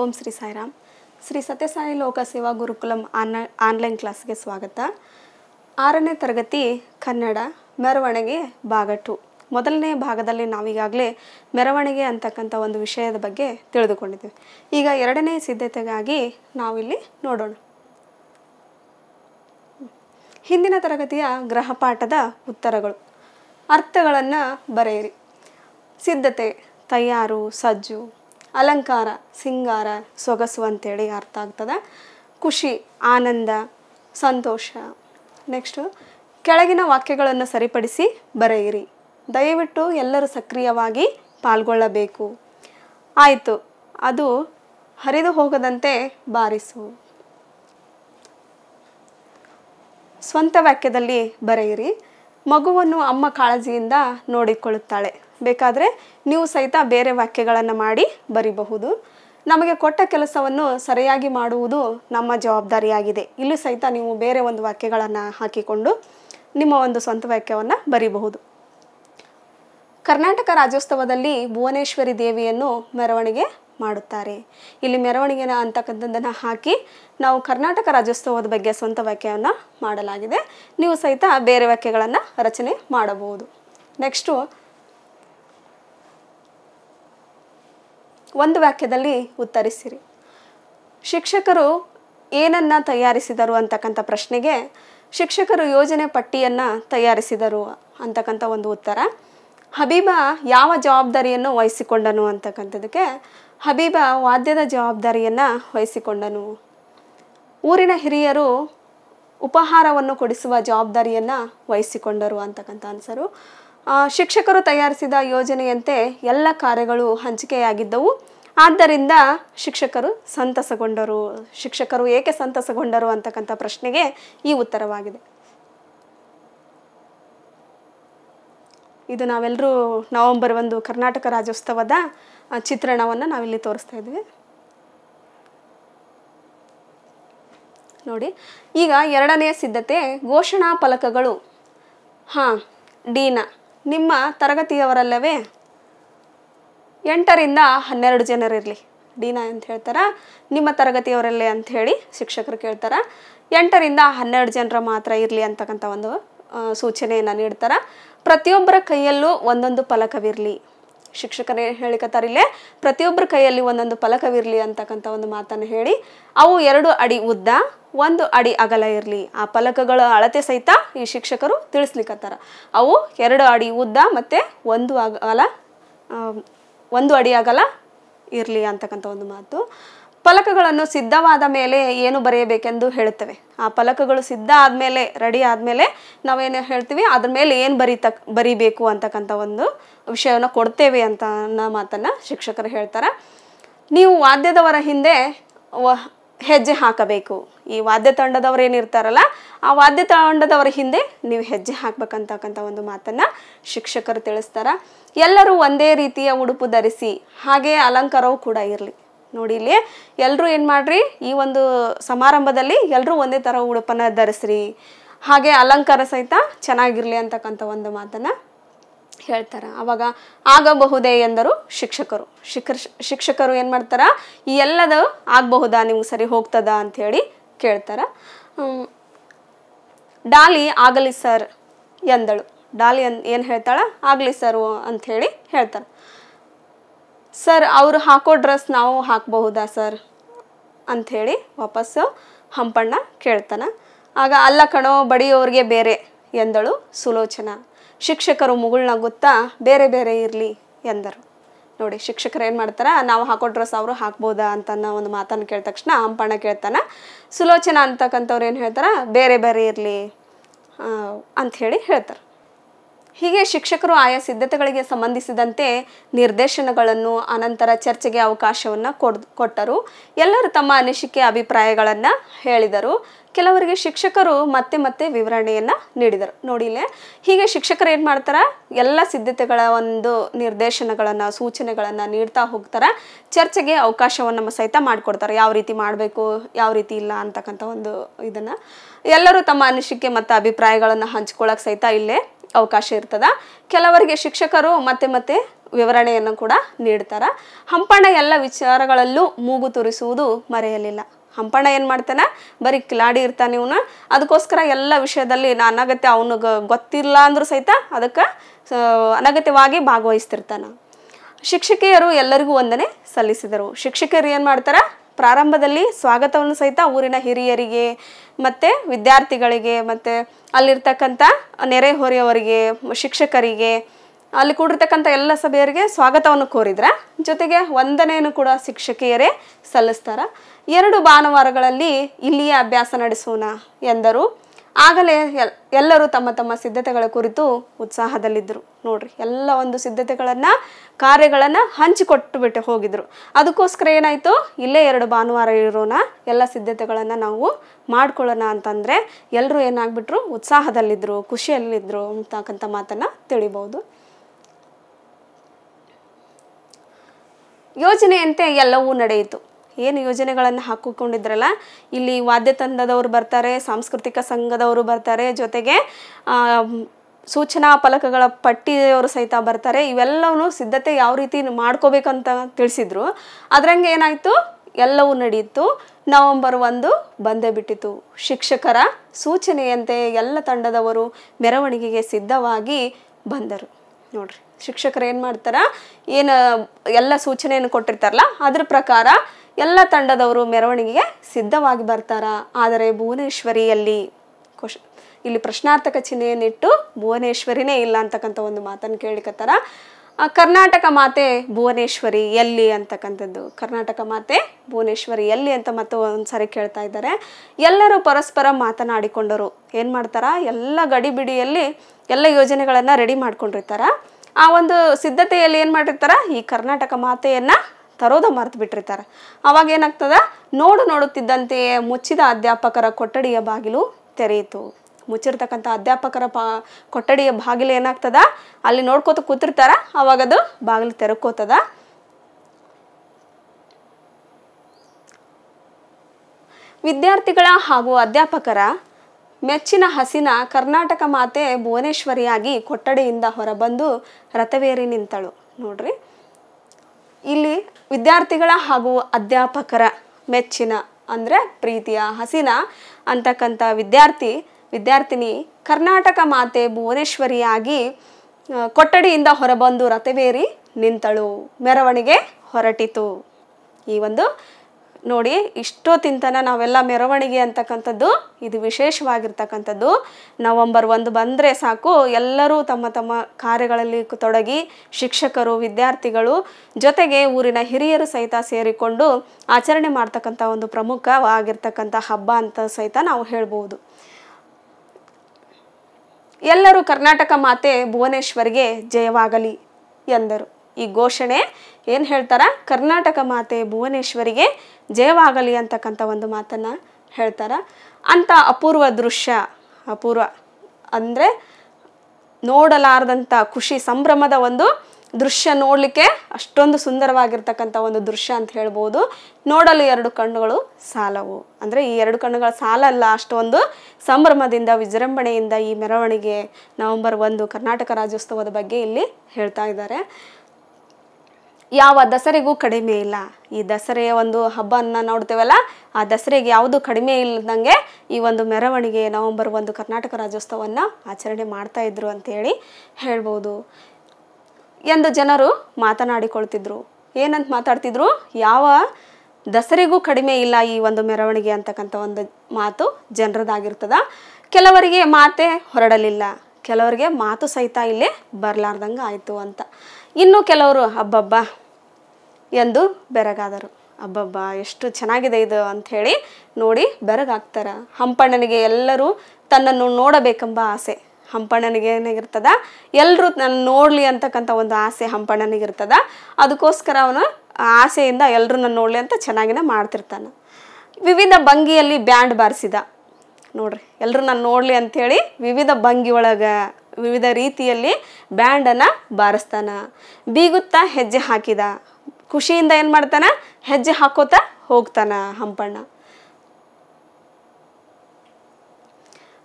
ಓಂ ಶ್ರೀ ಸಾಯಿರಾಮ್ ಶ್ರೀ ಸತ್ಯಸಾಯಿ ಲೋಕ ಸೇವಾ ಗುರುಕುಲಂ on online ಕ್ಲಾಸ್ಗೆ ಸ್ವಾಗತ ಆರನೇ ತರಗತಿ ಕನ್ನಡ ಮೆರವಣಿಗೆ ಭಾಗ ಟು ಮೊದಲನೇ ಭಾಗದಲ್ಲಿ ನಾವೀಗಾಗಲೇ ಮೆರವಣಿಗೆ ಅಂತಕ್ಕಂಥ ಒಂದು ವಿಷಯದ ಬಗ್ಗೆ ತಿಳಿದುಕೊಂಡಿದ್ದೀವಿ ಈಗ ಎರಡನೇ ಸಿದ್ಧತೆಗಾಗಿ ನಾವಿಲ್ಲಿ ನೋಡೋಣ ಹಿಂದಿನ ತರಗತಿಯ ಗೃಹಪಾಠದ ಉತ್ತರಗಳು ಅರ್ಥಗಳನ್ನು ಬರೆಯಿರಿ ಸಿದ್ಧತೆ ತಯಾರು ಸಜ್ಜು ಅಲಂಕಾರ ಸಿಂಗಾರ ಸೊಗಸು ಅಂತೇಳಿ ಅರ್ಥ ಆಗ್ತದೆ ಖುಷಿ ಆನಂದ ಸಂತೋಷ ನೆಕ್ಸ್ಟು ಕೆಳಗಿನ ವಾಕ್ಯಗಳನ್ನು ಸರಿಪಡಿಸಿ ಬರೆಯಿರಿ ದಯವಿಟ್ಟು ಎಲ್ಲರೂ ಸಕ್ರಿಯವಾಗಿ ಪಾಲ್ಗೊಳ್ಳಬೇಕು ಆಯಿತು ಅದು ಹರಿದು ಹೋಗದಂತೆ ಬಾರಿಸು ಸ್ವಂತ ವಾಕ್ಯದಲ್ಲಿ ಬರೆಯಿರಿ ಮಗುವನ್ನು ಅಮ್ಮ ಕಾಳಜಿಯಿಂದ ನೋಡಿಕೊಳ್ಳುತ್ತಾಳೆ ಬೇಕಾದರೆ ನೀವು ಸಹಿತ ಬೇರೆ ವಾಕ್ಯಗಳನ್ನು ಮಾಡಿ ಬರಿಬಹುದು ನಮಗೆ ಕೊಟ್ಟ ಕೆಲಸವನ್ನು ಸರಿಯಾಗಿ ಮಾಡುವುದು ನಮ್ಮ ಜವಾಬ್ದಾರಿಯಾಗಿದೆ ಇಲ್ಲೂ ಸಹಿತ ನೀವು ಬೇರೆ ಒಂದು ವಾಕ್ಯಗಳನ್ನು ಹಾಕಿಕೊಂಡು ನಿಮ್ಮ ಒಂದು ಸ್ವಂತ ವಾಕ್ಯವನ್ನು ಬರಿಬಹುದು ಕರ್ನಾಟಕ ರಾಜ್ಯೋತ್ಸವದಲ್ಲಿ ಭುವನೇಶ್ವರಿ ದೇವಿಯನ್ನು ಮೆರವಣಿಗೆ ಮಾಡುತ್ತಾರೆ ಇಲ್ಲಿ ಮೆರವಣಿಗೆನ ಅಂತಕ್ಕಂಥದ್ದನ್ನು ಹಾಕಿ ನಾವು ಕರ್ನಾಟಕ ರಾಜ್ಯೋತ್ಸವದ ಬಗ್ಗೆ ಸ್ವಂತ ವಾಕ್ಯವನ್ನು ಮಾಡಲಾಗಿದೆ ನೀವು ಸಹಿತ ಬೇರೆ ವಾಕ್ಯಗಳನ್ನು ರಚನೆ ಮಾಡಬಹುದು ನೆಕ್ಸ್ಟು ಒಂದು ವಾಕ್ಯದಲ್ಲಿ ಉತ್ತರಿಸಿರಿ ಶಿಕ್ಷಕರು ಏನನ್ನು ತಯಾರಿಸಿದರು ಅಂತಕ್ಕಂಥ ಪ್ರಶ್ನೆಗೆ ಶಿಕ್ಷಕರು ಯೋಜನೆ ಪಟ್ಟಿಯನ್ನು ತಯಾರಿಸಿದರು ಅಂತಕ್ಕಂಥ ಒಂದು ಉತ್ತರ ಹಬೀಬ ಯಾವ ಜವಾಬ್ದಾರಿಯನ್ನು ವಹಿಸಿಕೊಂಡನು ಅಂತಕ್ಕಂಥದ್ದಕ್ಕೆ ಹಬೀಬ ವಾದ್ಯದ ಜವಾಬ್ದಾರಿಯನ್ನು ವಹಿಸಿಕೊಂಡನು ಊರಿನ ಹಿರಿಯರು ಉಪಹಾರವನ್ನು ಕೊಡಿಸುವ ಜವಾಬ್ದಾರಿಯನ್ನು ವಹಿಸಿಕೊಂಡರು ಅಂತಕ್ಕಂಥ ಅನ್ಸರು ಆ, ಶಿಕ್ಷಕರು ತಯಾರಿಸಿದ ಯೋಜನೆಯಂತೆ ಎಲ್ಲ ಕಾರ್ಯಗಳು ಹಂಚಿಕೆಯಾಗಿದ್ದವು ಆದ್ದರಿಂದ ಶಿಕ್ಷಕರು ಸಂತಸಗೊಂಡರು ಶಿಕ್ಷಕರು ಏಕೆ ಸಂತಸಗೊಂಡರು ಅಂತಕ್ಕಂಥ ಪ್ರಶ್ನೆಗೆ ಈ ಉತ್ತರವಾಗಿದೆ ಇದು ನಾವೆಲ್ಲರೂ ನವೆಂಬರ್ ಒಂದು ಕರ್ನಾಟಕ ರಾಜ್ಯೋತ್ಸವದ ಆ, ಚಿತ್ರಣವನ್ನು ನಾವಿಲ್ಲಿ ತೋರಿಸ್ತಾ ಇದ್ವಿ ನೋಡಿ ಈಗ ಎರಡನೆಯ ಸಿದ್ಧತೆ ಘೋಷಣಾ ಫಲಕಗಳು ಹಾಂ ಡೀನಾ ನಿಮ್ಮ ತರಗತಿಯವರಲ್ಲವೇ ಎಂಟರಿಂದ ಹನ್ನೆರಡು ಜನರಿರಲಿ ಡೀನಾ ಅಂತ ಹೇಳ್ತಾರ ನಿಮ್ಮ ತರಗತಿಯವರಲ್ಲೇ ಅಂತ ಹೇಳಿ ಶಿಕ್ಷಕರು ಕೇಳ್ತಾರ ಎಂಟರಿಂದ ಹನ್ನೆರಡು ಜನರ ಮಾತ್ರ ಇರಲಿ ಅಂತಕ್ಕಂಥ ಒಂದು ಆ, ಸೂಚನೆಯನ್ನು ನೀಡ್ತಾರ ಪ್ರತಿಯೊಬ್ಬರ ಕೈಯಲ್ಲೂ ಒಂದೊಂದು ಫಲಕವಿರಲಿ ಶಿಕ್ಷಕರು ಏನು ಹೇಳಿಕತ್ತಾರೆ ಇಲ್ಲೇ ಪ್ರತಿಯೊಬ್ಬರ ಕೈಯಲ್ಲಿ ಒಂದೊಂದು ಫಲಕವಿರಲಿ ಅಂತಕ್ಕಂಥ ಒಂದು ಮಾತನ್ನು ಹೇಳಿ ಅವು ಎರಡು ಅಡಿ ಉದ್ದ ಒಂದು ಅಡಿ ಅಗಲ ಇರಲಿ ಆ ಫಲಕಗಳ ಅಳತೆ ಸಹಿತ ಈ ಶಿಕ್ಷಕರು ತಿಳಿಸ್ಲಿಕ್ಕತ್ತಾರ ಅವು ಎರಡು ಅಡಿ ಉದ್ದ ಮತ್ತು ಒಂದು ಅಗಲ ಆ, ಒಂದು ಅಡಿ ಅಗಲ ಇರಲಿ ಅಂತಕ್ಕಂಥ ಒಂದು ಮಾತು ಫಲಕಗಳನ್ನು ಸಿದ್ಧವಾದ ಮೇಲೆ ಏನು ಬರೆಯಬೇಕೆಂದು ಹೇಳುತ್ತವೆ ಆ ಫಲಕಗಳು ಸಿದ್ಧ ಆದಮೇಲೆ ರೆಡಿ ಆದಮೇಲೆ ನಾವೇನು ಹೇಳ್ತೀವಿ ಅದ್ರ ಮೇಲೆ ಏನು ಬರೀತಕ್ ಬರಿಬೇಕು ಅಂತಕ್ಕಂಥ ಒಂದು ವಿಷಯವನ್ನು ಕೊಡ್ತೇವೆ ಅಂತ ಅನ್ನೋ ಮಾತನ್ನು ಶಿಕ್ಷಕರು ಹೇಳ್ತಾರೆ ನೀವು ವಾದ್ಯದವರ ಹಿಂದೆ ವ ಹೆಜ್ಜೆ ಹಾಕಬೇಕು ಈ ವಾದ್ಯ ತಂಡದವ್ರು ಏನಿರ್ತಾರಲ್ಲ ಆ ವಾದ್ಯ ತಂಡದವರ ಹಿಂದೆ ನೀವು ಹೆಜ್ಜೆ ಹಾಕ್ಬೇಕಂತಕ್ಕಂಥ ಒಂದು ಮಾತನ್ನು ಶಿಕ್ಷಕರು ತಿಳಿಸ್ತಾರ ಎಲ್ಲರೂ ಒಂದೇ ರೀತಿಯ ಉಡುಪು ಧರಿಸಿ ಹಾಗೆ ಅಲಂಕಾರವೂ ಕೂಡ ಇರಲಿ ನೋಡಿ ಇಲ್ಲಿ ಎಲ್ಲರೂ ಏನು ಮಾಡ್ರಿ ಈ ಒಂದು ಸಮಾರಂಭದಲ್ಲಿ ಎಲ್ಲರೂ ಒಂದೇ ಥರ ಉಡುಪನ್ನು ಧರಿಸ್ರಿ ಹಾಗೆ ಅಲಂಕಾರ ಸಹಿತ ಚೆನ್ನಾಗಿರಲಿ ಅಂತಕ್ಕಂಥ ಒಂದು ಮಾತನ್ನು ಹೇಳ್ತಾರೆ ಅವಾಗ ಆಗಬಹುದೇ ಎಂದರು ಶಿಕ್ಷಕರು ಶಿಖರ್ ಶಿಕ್ಷಕರು ಏನು ಮಾಡ್ತಾರ ಈ ಎಲ್ಲದು ಆಗಬಹುದಾ ನಿಮ್ಗೆ ಸರಿ ಹೋಗ್ತದ ಅಂಥೇಳಿ ಕೇಳ್ತಾರೆ ಹ್ಮ್. ಡಾಲಿ ಆಗಲಿ ಸರ್ ಎಂದಳು ಡಾಲಿ ಅನ್ ಏನು ಹೇಳ್ತಾಳ ಆಗಲಿ ಸರ್ ಅಂಥೇಳಿ ಹೇಳ್ತಾರೆ ಸರ್ ಅವರು ಹಾಕೋ ಡ್ರೆಸ್ ನಾವು ಹಾಕಬಹುದಾ ಸರ್ ಅಂಥೇಳಿ ವಾಪಸ್ಸು ಹಂಪಣ್ಣ ಕೇಳ್ತಾನೆ ಆಗ ಅಲ್ಲ ಕಣೋ ಬಡಿಯೋರಿಗೆ ಬೇರೆ ಎಂದಳು ಸುಲೋಚನಾ ಶಿಕ್ಷಕರು ಮುಗುಳ್ನಗುತ್ತಾ ಬೇರೆ ಬೇರೆ ಇರಲಿ ಎಂದರು ನೋಡಿ ಶಿಕ್ಷಕರು ಏನು ಮಾಡ್ತಾರ ನಾವು ಹಾಕೋ ಡ್ರೆಸ್ ಅವರು ಹಾಕ್ಬೋದಾ ಅಂತ ಅನ್ನೋ ಒಂದು ಮಾತನ್ನು ಕೇಳಿದ ತಕ್ಷಣ ಹಂಪಣ್ಣ ಕೇಳ್ತಾನೆ ಸುಲೋಚನಾ ಅಂತಕ್ಕಂಥವ್ರು ಏನು ಹೇಳ್ತಾರ ಬೇರೆ ಬೇರೆ ಇರಲಿ ಅಂಥೇಳಿ ಹೇಳ್ತಾರೆ ಹೀಗೆ ಶಿಕ್ಷಕರು ಆಯಾ ಸಿದ್ಧತೆಗಳಿಗೆ ಸಂಬಂಧಿಸಿದಂತೆ ನಿರ್ದೇಶನಗಳನ್ನು ಅನಂತರ ಚರ್ಚೆಗೆ ಅವಕಾಶವನ್ನು ಕೊಡ್ ಕೊಟ್ಟರು ಎಲ್ಲರೂ ತಮ್ಮ ಅನಿಸಿಕೆ ಅಭಿಪ್ರಾಯಗಳನ್ನು ಹೇಳಿದರು ಕೆಲವರಿಗೆ ಶಿಕ್ಷಕರು ಮತ್ತೆ ಮತ್ತೆ ವಿವರಣೆಯನ್ನು ನೀಡಿದರು ನೋಡಿ ಇಲ್ಲೇ ಹೀಗೆ ಶಿಕ್ಷಕರು ಏನು ಮಾಡ್ತಾರೆ ಎಲ್ಲ ಸಿದ್ಧತೆಗಳ ಒಂದು ನಿರ್ದೇಶನಗಳನ್ನು ಸೂಚನೆಗಳನ್ನು ನೀಡ್ತಾ ಹೋಗ್ತಾರೆ ಚರ್ಚೆಗೆ ಅವಕಾಶವನ್ನು ಸಹಿತ ಮಾಡಿಕೊಡ್ತಾರೆ ಯಾವ ರೀತಿ ಮಾಡಬೇಕು ಯಾವ ರೀತಿ ಇಲ್ಲ ಅಂತಕ್ಕಂಥ ಒಂದು ಇದನ್ನು ಎಲ್ಲರೂ ತಮ್ಮ ಅನಿಸಿಕೆ ಮತ್ತು ಅಭಿಪ್ರಾಯಗಳನ್ನು ಹಂಚ್ಕೊಳ್ಳೋಕೆ ಸಹಿತ ಇಲ್ಲೇ ಅವಕಾಶ ಇರ್ತದ ಕೆಲವರಿಗೆ ಶಿಕ್ಷಕರು ಮತ್ತೆ ಮತ್ತೆ ವಿವರಣೆಯನ್ನು ಕೂಡ ನೀಡ್ತಾರ ಹಂಪಣ್ಣ ಎಲ್ಲ ವಿಚಾರಗಳಲ್ಲೂ ಮೂಗು ತೂರಿಸುವುದು ಮರೆಯಲಿಲ್ಲ ಹಂಪಣ್ಣ ಏನು ಮಾಡ್ತಾನೆ ಬರೀ ಕಿಲಾಡಿ ಇರ್ತಾನೆ ಇವನು ಅದಕ್ಕೋಸ್ಕರ ಎಲ್ಲ ವಿಷಯದಲ್ಲಿ ನಾ ಅನಗತ್ಯ ಅವನಿಗೆ ಗೊತ್ತಿಲ್ಲ ಅಂದ್ರೂ ಸಹಿತ ಅದಕ್ಕೆ ಅನಗತ್ಯವಾಗಿ ಭಾಗವಹಿಸ್ತಿರ್ತಾನೆ ಶಿಕ್ಷಕಿಯರು ಎಲ್ಲರಿಗೂ ವಂದನೆ ಸಲ್ಲಿಸಿದರು ಶಿಕ್ಷಕರು ಏನು ಮಾಡ್ತಾರ ಪ್ರಾರಂಭದಲ್ಲಿ ಸ್ವಾಗತವನ್ನು ಸಹಿತ ಊರಿನ ಹಿರಿಯರಿಗೆ ಮತ್ತು ವಿದ್ಯಾರ್ಥಿಗಳಿಗೆ ಮತ್ತು ಅಲ್ಲಿರ್ತಕ್ಕಂಥ ನೆರೆಹೊರೆಯವರಿಗೆ ಶಿಕ್ಷಕರಿಗೆ ಅಲ್ಲಿ ಕೂಡಿರ್ತಕ್ಕಂಥ ಎಲ್ಲ ಸಭೆಯರಿಗೆ ಸ್ವಾಗತವನ್ನು ಕೋರಿದ್ರ ಜೊತೆಗೆ ವಂದನೆಯನ್ನು ಕೂಡ ಶಿಕ್ಷಕಿಯರೇ ಸಲ್ಲಿಸ್ತಾರ ಎರಡು ಭಾನುವಾರಗಳಲ್ಲಿ ಇಲ್ಲಿಯೇ ಅಭ್ಯಾಸ ನಡೆಸೋಣ ಎಂದರು ಆಗಲೇ ಎಲ್ ಎಲ್ಲರೂ ತಮ್ಮ ತಮ್ಮ ಸಿದ್ಧತೆಗಳ ಕುರಿತು ಉತ್ಸಾಹದಲ್ಲಿದ್ದರು ನೋಡ್ರಿ ಎಲ್ಲ ಒಂದು ಸಿದ್ಧತೆಗಳನ್ನು ಕಾರ್ಯಗಳನ್ನು ಹಂಚಿಕೊಟ್ಟು ಬಿಟ್ಟು ಹೋಗಿದ್ರು ಅದಕ್ಕೋಸ್ಕರ ಏನಾಯಿತು ಇಲ್ಲೇ ಎರಡು ಭಾನುವಾರ ಇರೋಣ ಎಲ್ಲ ಸಿದ್ಧತೆಗಳನ್ನು ನಾವು ಮಾಡ್ಕೊಳ್ಳೋಣ ಅಂತಂದರೆ ಎಲ್ಲರೂ ಏನಾಗ್ಬಿಟ್ರು ಉತ್ಸಾಹದಲ್ಲಿದ್ದರು ಖುಷಿಯಲ್ಲಿದ್ದರು ಅಂತಕ್ಕಂಥ ಮಾತನ್ನು ತಿಳಿಬೋದು ಯೋಜನೆಯಂತೆ ಎಲ್ಲವೂ ನಡೆಯಿತು ಏನು ಯೋಜನೆಗಳನ್ನು ಹಾಕಿಕೊಂಡಿದ್ರಲ್ಲ ಇಲ್ಲಿ ವಾದ್ಯ ತಂಡದವರು ಬರ್ತಾರೆ ಸಾಂಸ್ಕೃತಿಕ ಸಂಘದವರು ಬರ್ತಾರೆ ಜೊತೆಗೆ ಆ, ಸೂಚನಾ ಫಲಕಗಳ ಪಟ್ಟಿಯವರು ಸಹಿತ ಬರ್ತಾರೆ ಇವೆಲ್ಲವೂ ಸಿದ್ಧತೆ ಯಾವ ರೀತಿ ಮಾಡ್ಕೋಬೇಕಂತ ತಿಳಿಸಿದ್ರು ಅದ್ರಂಗೆ ಏನಾಯಿತು ಎಲ್ಲವೂ ನಡೆಯಿತು ನವೆಂಬರ್ ಒಂದು ಬಂದೇ ಬಿಟ್ಟಿತು ಶಿಕ್ಷಕರ ಸೂಚನೆಯಂತೆ ಎಲ್ಲ ತಂಡದವರು ಮೆರವಣಿಗೆಗೆ ಸಿದ್ಧವಾಗಿ ಬಂದರು ನೋಡ್ರಿ ಶಿಕ್ಷಕರು ಏನು ಮಾಡ್ತಾರ ಏನು ಎಲ್ಲ ಸೂಚನೆಯನ್ನು ಕೊಟ್ಟಿರ್ತಾರಲ್ಲ ಅದ್ರ ಪ್ರಕಾರ ಎಲ್ಲ ತಂಡದವರು ಮೆರವಣಿಗೆಗೆ ಸಿದ್ಧವಾಗಿ ಬರ್ತಾರ ಆದರೆ ಭುವನೇಶ್ವರಿಯಲ್ಲಿ ಕ್ವಶ್ ಇಲ್ಲಿ ಪ್ರಶ್ನಾರ್ಥಕ ಚಿಹ್ನೆಯನ್ನಿಟ್ಟು ಭುವನೇಶ್ವರಿನೇ ಇಲ್ಲ ಅಂತಕ್ಕಂಥ ಒಂದು ಮಾತನ್ನು ಕೇಳಿಕತ್ತಾರ ಆ, ಕರ್ನಾಟಕ ಮಾತೆ ಭುವನೇಶ್ವರಿ ಎಲ್ಲಿ ಅಂತಕ್ಕಂಥದ್ದು ಕರ್ನಾಟಕ ಮಾತೆ ಭುವನೇಶ್ವರಿ ಎಲ್ಲಿ ಅಂತ ಮತ್ತು ಒಂದ್ಸರಿ ಕೇಳ್ತಾ ಇದ್ದಾರೆ ಎಲ್ಲರೂ ಪರಸ್ಪರ ಮಾತನಾಡಿಕೊಂಡರು ಏನು ಮಾಡ್ತಾರ ಎಲ್ಲ ಗಡಿಬಿಡಿಯಲ್ಲಿ ಎಲ್ಲ ಯೋಜನೆಗಳನ್ನು ರೆಡಿ ಮಾಡ್ಕೊಂಡಿರ್ತಾರ ಆ ಒಂದು ಸಿದ್ಧತೆಯಲ್ಲಿ ಏನು ಮಾಡಿರ್ತಾರ ಈ ಕರ್ನಾಟಕ ಮಾತೆಯನ್ನು ತರೋದ ಮರೆತು ಬಿಟ್ಟಿರ್ತಾರೆ ಅವಾಗ ಏನಾಗ್ತದ ನೋಡು ನೋಡುತ್ತಿದ್ದಂತೆಯೇ ಮುಚ್ಚಿದ ಅಧ್ಯಾಪಕರ ಕೊಠಡಿಯ ಬಾಗಿಲು ತೆರೆಯಿತು ಮುಚ್ಚಿರ್ತಕ್ಕಂಥ ಅಧ್ಯಾಪಕರ ಪಾ ಕೊಠಡಿಯ ಬಾಗಿಲು ಏನಾಗ್ತದ ಅಲ್ಲಿ ನೋಡ್ಕೋತ ಕೂತಿರ್ತಾರ ಅವಾಗ ಅದು ಬಾಗಿಲು ತೆರಕೋತದ ವಿದ್ಯಾರ್ಥಿಗಳ ಹಾಗೂ ಅಧ್ಯಾಪಕರ ಮೆಚ್ಚಿನ ಹಸಿನ ಕರ್ನಾಟಕ ಮಾತೆ ಭುವನೇಶ್ವರಿಯಾಗಿ ಕೊಠಡಿಯಿಂದ ಹೊರಬಂದು ರಥವೇರಿ ನಿಂತಳು ನೋಡ್ರಿ ಇಲ್ಲಿ ವಿದ್ಯಾರ್ಥಿಗಳ ಹಾಗೂ ಅಧ್ಯಾಪಕರ ಮೆಚ್ಚಿನ ಅಂದರೆ ಪ್ರೀತಿಯ ಹಸಿನ ಅಂತಕ್ಕಂಥ ವಿದ್ಯಾರ್ಥಿ ವಿದ್ಯಾರ್ಥಿನಿ ಕರ್ನಾಟಕ ಮಾತೆ ಭುವನೇಶ್ವರಿಯಾಗಿ ಆ, ಕೊಠಡಿಯಿಂದ ಹೊರಬಂದು ರಥವೇರಿ ನಿಂತಳು ಮೆರವಣಿಗೆ ಹೊರಟಿತು ಈ ಒಂದು ನೋಡಿ ಇಷ್ಟೊತ್ತಿಂತನ ನಾವೆಲ್ಲ ಮೆರವಣಿಗೆ ಅಂತಕ್ಕಂಥದ್ದು ಇದು ವಿಶೇಷವಾಗಿರ್ತಕ್ಕಂಥದ್ದು ನವಂಬರ್ ಒಂದು ಬಂದರೆ ಸಾಕು ಎಲ್ಲರೂ ತಮ್ಮ ತಮ್ಮ ಕಾರ್ಯಗಳಲ್ಲಿ ಕು- ತೊಡಗಿ ಶಿಕ್ಷಕರು ವಿದ್ಯಾರ್ಥಿಗಳು ಜೊತೆಗೆ ಊರಿನ ಹಿರಿಯರು ಸಹಿತ ಸೇರಿಕೊಂಡು ಆಚರಣೆ ಮಾಡ್ತಕ್ಕಂಥ ಒಂದು ಪ್ರಮುಖವಾಗಿರ್ತಕ್ಕಂಥ ಹಬ್ಬ ಅಂತ ಸಹಿತ ನಾವು ಹೇಳ್ಬೋದು ಎಲ್ಲರೂ ಕರ್ನಾಟಕ ಮಾತೆ ಭುವನೇಶ್ವರಿಗೆ ಜಯವಾಗಲಿ ಎಂದರು ಈ ಘೋಷಣೆ ಏನು ಹೇಳ್ತಾರ ಕರ್ನಾಟಕ ಮಾತೆ ಭುವನೇಶ್ವರಿಗೆ ಜಯವಾಗಲಿ ಅಂತಕ್ಕಂಥ ಒಂದು ಮಾತನ್ನು ಹೇಳ್ತಾರ ಅಂಥ ಅಪೂರ್ವ ದೃಶ್ಯ ಅಪೂರ್ವ ಅಂದರೆ ನೋಡಲಾರದಂಥ ಖುಷಿ ಸಂಭ್ರಮದ ಒಂದು ದೃಶ್ಯ ನೋಡಲಿಕ್ಕೆ ಅಷ್ಟೊಂದು ಸುಂದರವಾಗಿರ್ತಕ್ಕಂಥ ಒಂದು ದೃಶ್ಯ ಅಂತ ಹೇಳ್ಬೋದು ನೋಡಲು ಎರಡು ಕಣ್ಣುಗಳು ಸಾಲವು ಅಂದರೆ ಈ ಎರಡು ಕಣ್ಣುಗಳ ಸಾಲಲ್ಲ ಅಷ್ಟೊಂದು ಸಂಭ್ರಮದಿಂದ ವಿಜೃಂಭಣೆಯಿಂದ ಈ ಮೆರವಣಿಗೆ ನವೆಂಬರ್ ಒಂದು ಕರ್ನಾಟಕ ರಾಜ್ಯೋತ್ಸವದ ಬಗ್ಗೆ ಇಲ್ಲಿ ಹೇಳ್ತಾ ಇದ್ದಾರೆ ಯಾವ ದಸರೆಗೂ ಕಡಿಮೆ ಇಲ್ಲ ಈ ದಸರೆಯ ಒಂದು ಹಬ್ಬನ ನೋಡ್ತೇವಲ್ಲ ಆ ದಸರೆಗೆ ಯಾವುದು ಕಡಿಮೆ ಇಲ್ಲದಂಗೆ ಈ ಒಂದು ಮೆರವಣಿಗೆ ನವೆಂಬರ್ ಒಂದು ಕರ್ನಾಟಕ ರಾಜ್ಯೋತ್ಸವವನ್ನು ಆಚರಣೆ ಮಾಡ್ತಾ ಇದ್ರು ಅಂತೇಳಿ ಹೇಳ್ಬೋದು ಎಂದು ಜನರು ಮಾತನಾಡಿಕೊಳ್ತಿದ್ರು ಏನಂತ ಮಾತಾಡ್ತಿದ್ರು ಯಾವ ದಸರೆಗೂ ಕಡಿಮೆ ಇಲ್ಲ ಈ ಒಂದು ಮೆರವಣಿಗೆ ಅಂತಕ್ಕಂಥ ಒಂದು ಮಾತು ಜನರದಾಗಿರ್ತದ ಕೆಲವರಿಗೆ ಮಾತೆ ಹೊರಡಲಿಲ್ಲ ಕೆಲವರಿಗೆ ಮಾತು ಸಹಿತ ಇಲ್ಲಿ ಬರಲಾರ್ದಂಗೆ ಆಯಿತು ಅಂತ ಇನ್ನು ಕೆಲವರು ಹಬ್ಬಬ್ಬ ಎಂದು ಬೆರಗಾದರು ಅಬ್ಬಬ್ಬ ಎಷ್ಟು ಚೆನ್ನಾಗಿದೆ ಇದು ಅಂಥೇಳಿ ನೋಡಿ ಬೆರಗಾಗ್ತಾರ ಹಂಪಣ್ಣನಿಗೆ ಎಲ್ಲರೂ ತನ್ನನ್ನು ನೋಡಬೇಕೆಂಬ ಆಸೆ ಹಂಪಣ್ಣನಿಗೆ ಏನಾಗಿರ್ತದ ಎಲ್ಲರೂ ನನ್ನ ನೋಡಲಿ ಅಂತಕ್ಕಂಥ ಒಂದು ಆಸೆ ಹಂಪಣ್ಣನಿಗಿರ್ತದ ಅದಕ್ಕೋಸ್ಕರ ಅವನು ಆ ಆಸೆಯಿಂದ ಎಲ್ಲರೂ ನನ್ನ ನೋಡಲಿ ಅಂತ ಚೆನ್ನಾಗಿನೇ ಮಾಡ್ತಿರ್ತಾನೆ ವಿವಿಧ ಭಂಗಿಯಲ್ಲಿ ಬ್ಯಾಂಡ್ ಬಾರಿಸಿದ ನೋಡ್ರಿ ಎಲ್ಲರೂ ನಾನು ನೋಡಲಿ ಅಂಥೇಳಿ ವಿವಿಧ ಭಂಗಿ ಒಳಗೆ ವಿವಿಧ ರೀತಿಯಲ್ಲಿ ಬ್ಯಾಂಡನ್ನು ಬಾರಿಸ್ತಾನ ಬೀಗುತ್ತಾ ಹೆಜ್ಜೆ ಹಾಕಿದ ಖುಷಿಯಿಂದ ಏನು ಮಾಡ್ತಾನ ಹೆಜ್ಜೆ ಹಾಕೋತಾ ಹೋಗ್ತಾನ ಹಂಪಣ್ಣ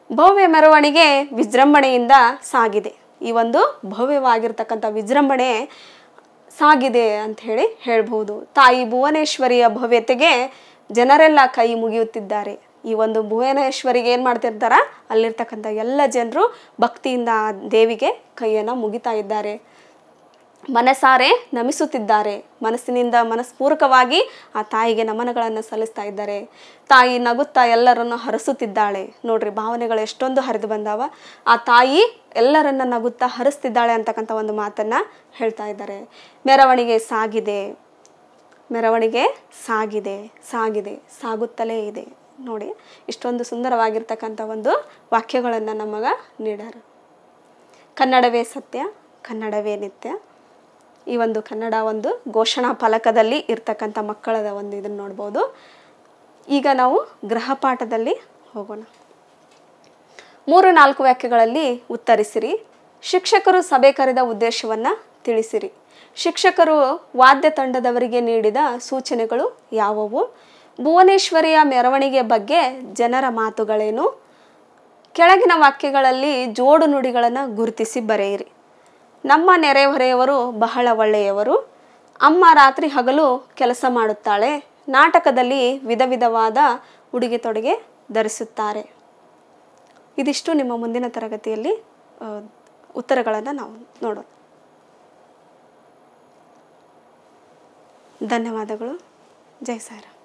ಭವ್ಯ ಮೆರವಣಿಗೆ ವಿಜೃಂಭಣೆಯಿಂದ ಸಾಗಿದೆ ಈ ಒಂದು ಭವ್ಯವಾಗಿರ್ತಕ್ಕಂಥ ವಿಜೃಂಭಣೆ ಸಾಗಿದೆ ಅಂತ ಹೇಳಿ ಹೇಳ್ಬೋದು ತಾಯಿ ಭುವನೇಶ್ವರಿಯ ಭವ್ಯತೆಗೆ ಜನರೆಲ್ಲ ಕೈ ಮುಗಿಯುತ್ತಿದ್ದಾರೆ ಈ ಒಂದು ಭುವನೇಶ್ವರಿಗೆ ಏನು ಮಾಡ್ತಿರ್ತಾರ ಅಲ್ಲಿರ್ತಕ್ಕಂಥ ಎಲ್ಲ ಜನರು ಭಕ್ತಿಯಿಂದ ಆ ದೇವಿಗೆ ಕೈಯನ್ನು ಮುಗಿತಾ ಇದ್ದಾರೆ ಮನಸಾರೆ ನಮಿಸುತ್ತಿದ್ದಾರೆ ಮನಸ್ಸಿನಿಂದ ಮನಸ್ಪೂರ್ವಕವಾಗಿ ಆ ತಾಯಿಗೆ ನಮನಗಳನ್ನು ಸಲ್ಲಿಸ್ತಾ ಇದ್ದಾರೆ ತಾಯಿ ನಗುತ್ತಾ ಎಲ್ಲರನ್ನು ಹರಸುತ್ತಿದ್ದಾಳೆ ನೋಡ್ರಿ ಭಾವನೆಗಳು ಎಷ್ಟೊಂದು ಹರಿದು ಬಂದಾವ ಆ ತಾಯಿ ಎಲ್ಲರನ್ನ ನಗುತ್ತಾ ಹರಿಸ್ತಿದ್ದಾಳೆ ಅಂತಕ್ಕಂಥ ಒಂದು ಮಾತನ್ನ ಹೇಳ್ತಾ ಇದ್ದಾರೆ ಮೆರವಣಿಗೆ ಸಾಗಿದೆ ಮೆರವಣಿಗೆ ಸಾಗಿದೆ ಸಾಗಿದೆ ಸಾಗುತ್ತಲೇ ಇದೆ ನೋಡಿ ಇಷ್ಟೊಂದು ಸುಂದರವಾಗಿರ್ತಕ್ಕಂಥ ಒಂದು ವಾಕ್ಯಗಳನ್ನು ನಮಗೆ ನೀಡ್ಯಾರ ಕನ್ನಡವೇ ಸತ್ಯ ಕನ್ನಡವೇ ನಿತ್ಯ ಈ ಒಂದು ಕನ್ನಡ ಒಂದು ಘೋಷಣಾ ಫಲಕದಲ್ಲಿ ಇರ್ತಕ್ಕಂಥ ಮಕ್ಕಳದ ಒಂದು ಇದನ್ನು ನೋಡ್ಬೋದು ಈಗ ನಾವು ಗೃಹಪಾಠದಲ್ಲಿ ಹೋಗೋಣ ಮೂರು ನಾಲ್ಕು ವಾಕ್ಯಗಳಲ್ಲಿ ಉತ್ತರಿಸಿರಿ ಶಿಕ್ಷಕರು ಸಭೆ ಕರೆದ ಉದ್ದೇಶವನ್ನು ತಿಳಿಸಿರಿ ಶಿಕ್ಷಕರು ವಾದ್ಯ ತಂಡದವರಿಗೆ ನೀಡಿದ ಸೂಚನೆಗಳು ಯಾವುವು ಭುವನೇಶ್ವರಿಯ ಮೆರವಣಿಗೆ ಬಗ್ಗೆ ಜನರ ಮಾತುಗಳೇನು ಕೆಳಗಿನ ವಾಕ್ಯಗಳಲ್ಲಿ ಜೋಡು ನುಡಿಗಳನ್ನು ಗುರುತಿಸಿ ಬರೆಯಿರಿ ನಮ್ಮ ನೆರೆಹೊರೆಯವರು ಬಹಳ ಒಳ್ಳೆಯವರು ಅಮ್ಮ ರಾತ್ರಿ ಹಗಲು ಕೆಲಸ ಮಾಡುತ್ತಾಳೆ ನಾಟಕದಲ್ಲಿ ವಿಧ ವಿಧವಾದ ಉಡುಗೆ ತೊಡುಗೆ ಧರಿಸುತ್ತಾರೆ ಇದಿಷ್ಟು ನಿಮ್ಮ ಮುಂದಿನ ತರಗತಿಯಲ್ಲಿ ಆ, ಉತ್ತರಗಳನ್ನು ನಾವು ನೋಡೋಣ ಧನ್ಯವಾದಗಳು ಜೈ ಸಾಯಿರಾಮ್